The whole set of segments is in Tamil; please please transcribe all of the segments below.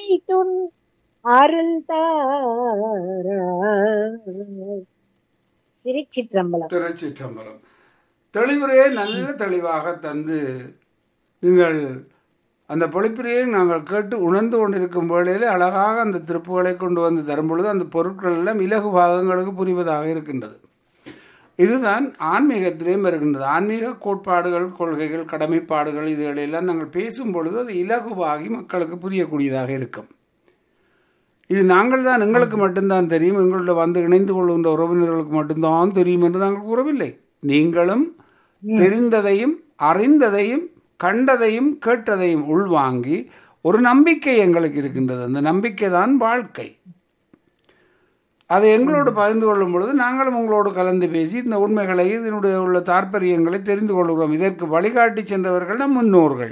துன் அருள் தாராய் திருச்சிற்றம்பலம் திருச்சிற்றம்பலம் தெளிவுரையை நல்ல தெளிவாக தந்து நீங்கள் அந்த பொழிப்பினையை நாங்கள் கேட்டு உணர்ந்து கொண்டிருக்கும் வேளையில் அழகாக அந்த திருப்புகளை கொண்டு வந்து தரும் பொழுது அந்த பொருட்கள் எல்லாம் இலகு பாகங்களுக்கு புரிவதாக இருக்கின்றது இதுதான் ஆன்மீகத்திலேயும் வருகின்றது ஆன்மீக கோட்பாடுகள் கொள்கைகள் கடமைப்பாடுகள் இதுகளெல்லாம் நாங்கள் பேசும் பொழுது அது இலகுவாகி மக்களுக்கு புரியக்கூடியதாக இருக்கும் இது நாங்கள் தான் எங்களுக்கு மட்டும்தான் தெரியும் எங்களோட வந்து இணைந்து கொள்கின்ற உறவினர்களுக்கு மட்டும்தான் தெரியும் என்று நாங்கள் கூறவில்லை நீங்களும் தெரிந்ததையும் அறிந்ததையும் கண்டதையும் கேட்டதையும் உள்வாங்கி ஒரு நம்பிக்கை எங்களுக்கு இருக்கின்றது அந்த நம்பிக்கை தான் வாழ்க்கை அதை எங்களோடு பகிர்ந்து கொள்ளும் பொழுது நாங்களும் உங்களோடு கலந்து பேசி இந்த உண்மைகளை இதனுடைய உள்ள தாற்பயங்களை தெரிந்து கொள்கிறோம் இதற்கு வழிகாட்டி சென்றவர்கள் நம் முன்னோர்கள்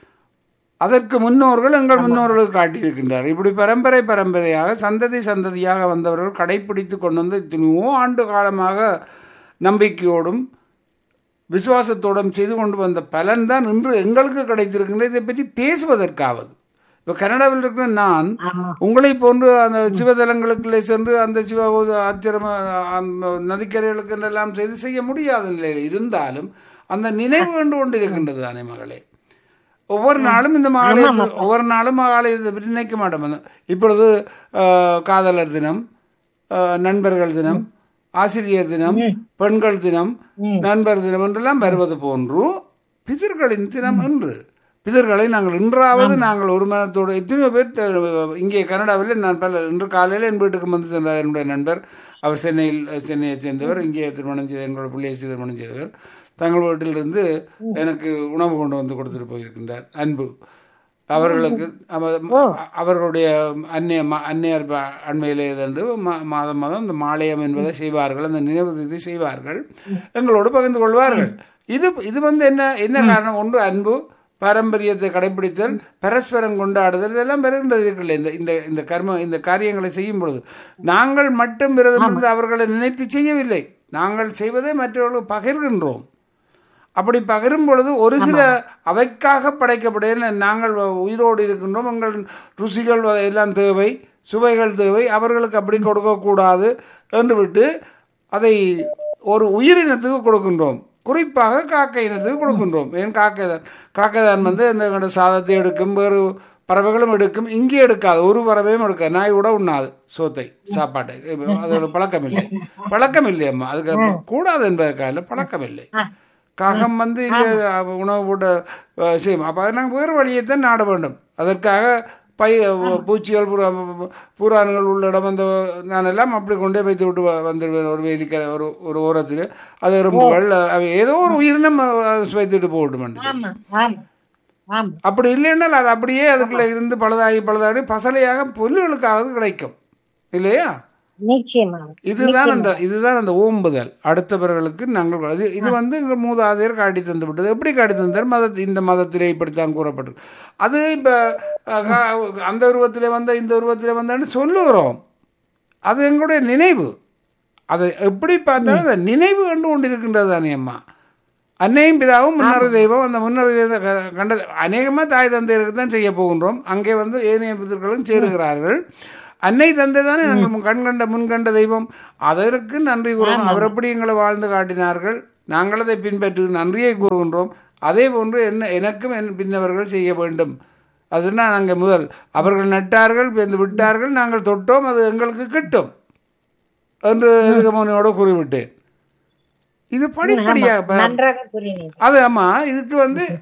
அதற்கு முன்னோர்கள் எங்கள் முன்னோர்கள் காட்டியிருக்கின்றார் இப்படி பரம்பரை பரம்பரையாக சந்ததி சந்ததியாக வந்தவர்கள் கடைப்பிடித்து கொண்டு வந்து எத்தனையோ ஆண்டு காலமாக நம்பிக்கையோடும் விசுவாசத்தோடும் செய்து கொண்டு வந்த பலன் தான் இன்று எங்களுக்கு கிடைத்திருக்கின்றது இதை பற்றி பேசுவதற்காவது இப்போ கனடாவில் இருக்கிற நான் உங்களை போன்று அந்த சிவதலங்களுக்குள்ளே சென்று அந்த சிவ ஆச்சரம நதிக்கரைகளுக்கு என்றெல்லாம் செய்து செய்ய முடியாத நிலையில் இருந்தாலும் அந்த நினைவு கண்டு கொண்டு இருக்கின்றது தானே மகளே ஒவ்வொரு நாளும் இந்த மகாலயத்தை ஒவ்வொரு நாளும் மகாலயத்தை பற்றி நினைக்க மாட்டோம் இப்பொழுது ஆஹ், காதலர் தினம் ஆஹ், நண்பர்கள் தினம் ஆசிரியர் தினம் பெண்கள் தினம் நண்பர் தினம் என்றெல்லாம் வருவது போன்று பிதர்களின் தினம் என்று பிதர்களை நாங்கள் இன்றாவது நாங்கள் ஒரு மனத்தோடு எத்தனையோ பேர் த- இங்கே கனடாவில் நான் பல இன்று காலையில் என் வீட்டுக்கு வந்து சென்றார் என்னுடைய நண்பர் அவர் சென்னையில் சென்னையைச் சேர்ந்தவர் இங்கே திருமணம் செய்த எங்களோட பிள்ளையை திருமணம் செய்தவர் தங்கள் வீட்டிலிருந்து எனக்கு உணவு கொண்டு வந்து கொடுத்துட்டு போயிருக்கின்றார் அன்பு அவர்களுக்கு அவ- அவர்களுடைய அந்நிய ம- அந்நியர் ப- அண்மையிலே இதென்று மா- மாதம் மாதம் இந்த மாலயம் என்பதை செய்வார்கள் அந்த நினைவு திதி செய்வார்கள் எங்களோடு பகிர்ந்து கொள்வார்கள் இது இது வந்து என்ன என்ன காரணம் ஒன்று அன்பு பாரம்பரியத்தை கடைபிடித்தல் பரஸ்பரம் கொண்டாடுதல் இதெல்லாம் பெறுகின்றது இருக்குல்ல இந்த இந்த இந்த கர்ம இந்த காரியங்களை செய்யும் பொழுது நாங்கள் மட்டும் விரதம் இருந்து அவர்களை நினைத்து செய்யவில்லை நாங்கள் செய்வதை மற்றவர்களுக்கு பகிர்கின்றோம் அப்படி பகிரும் பொழுது ஒரு சில அவைக்காக படைக்கப்பட்ட நாங்கள் உயிரோடு இருக்கின்றோம் எங்கள் ருசிகள் எல்லாம் தேவை சுவைகள் தேவை அவர்களுக்கு அப்படி கொடுக்கக்கூடாது என்று விட்டு அதை ஒரு உயிரினத்துக்கு கொடுக்கின்றோம் குறிப்பாக காக்கை இனத்துக்கு கொடுக்கின்றோம் ஏன் காக்கை தான் காக்கை தான் வந்து இந்த எங்களோட சாதத்தை எடுக்கும் வேறு பறவைகளும் எடுக்கும் இங்கே எடுக்காது ஒரு பறவையும் எடுக்காது நாய் கூட உண்ணாது சோத்தை சாப்பாட்டை அதோட பழக்கம் இல்லை பழக்கம் இல்லை அம்மா அதுக்கு கூடாது என்பதற்காக பழக்கம் இல்லை காகம் வந்து இங்கே உணவு போட்ட அஹ், செய்யும் அப்போ நாங்கள் வேறு வழியைத்தான் நாட வேண்டும் அதற்காக பை பூச்சிகள் புறா புறான்கள் உள்ள இடம் அந்த நான் எல்லாம் அப்படி கொண்டே வைத்து விட்டு வ- வந்துடுவேன் ஒரு வேதிக்கிற ஒரு ஒரு ஓரத்தில் அது எறும்புகள் அவை ஏதோ ஒரு உயிரினம் அஹ், வைத்துட்டு போகட்டும் ஆமா ஆமா ஆமா அப்படி இல்லைன்னா அது அப்படியே அதுக்குள்ள இருந்து பழுதாகி பழுதாகி பசலையாக புல்லுகளுக்காவது கிடைக்கும் இல்லையா நிச்சயமா இதுதான் அந்த இதுதான் அந்த ஓம்புதல் அடுத்தவர்களுக்கு நாங்கள் இது இது வந்து எங்கள் மூதாதையர் காட்டி தந்து விட்டது எப்படி காட்டி தந்தார் மத இந்த மதத்திலே இப்படித்தான் கூறப்பட்டது அது இப்போ அந்த உருவத்திலே வந்த இந்த உருவத்திலே வந்தான்னு சொல்லுகிறோம் அது எங்களுடைய நினைவு அதை எப்படி பார்த்தாலும் அந்த நினைவு கண்டு கொண்டிருக்கின்றது தானே அம்மா அன்னையும் பிதாவும் முன்னறி தெய்வம் அந்த முன்னறி தெய்வம் க- கண்டது அநேகமாக தாய் தந்தையருக்கு தான் செய்ய போகின்றோம் அங்கே வந்து ஏனைய பிதர்களும் சேருகிறார்கள் அன்னை தந்தை தானே நாங்கள் கண் கண்ட முன் கண்ட தெய்வம் அதற்கு நன்றி கூறுவோம் அவர் எப்படி எங்களை வாழ்ந்து காட்டினார்கள் நாங்கள் அதை பின்பற்றி நன்றியை கூறுகின்றோம் அதே போன்று என்ன எனக்கும் என் பின்னவர்கள் செய்ய வேண்டும் அதுதான் நாங்கள் முதல் அவர்கள் நட்டார்கள் பிறந்து விட்டார்கள் நாங்கள் தொட்டோம் அது எங்களுக்கு கிட்டும் என்று எதுகமோனியோட கூறிவிட்டேன் இது படிப்படியாக நன்றாக புரியுது அது ஆமா இதுக்கு வந்து